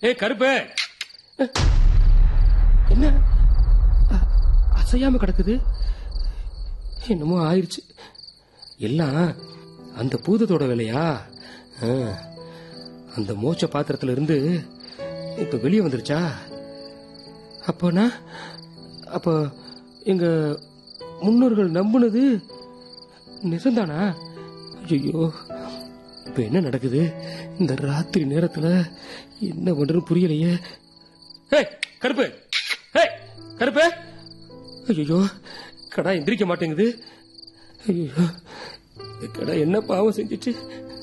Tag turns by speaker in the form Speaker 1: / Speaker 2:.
Speaker 1: ஏ கருப்பு என்ன அ- அசையாம கிடக்குது என்னமோ ஆயிருச்சு எல்லாம் அந்த பூதத்தோட வேலையா ஆ, அந்த மோச்ச பாத்திரத்துல இருந்து இப்ப வெளியே வந்துருச்சா அப்போனா அப்ப எங்க முன்னோர்கள் நம்புனது நிஜம்தானா ஐயோ இப்ப என்ன நடக்குது இந்த ராத்திரி நேரத்துல என்ன பண்றதுன்னு புரியலையே ஏய் கருப்பு ஏய் கருப்பு ஐயோ கடா எந்திரிக்க மாட்டேங்குது ஐயோ கடா என்ன பாவம் செஞ்சுச்சு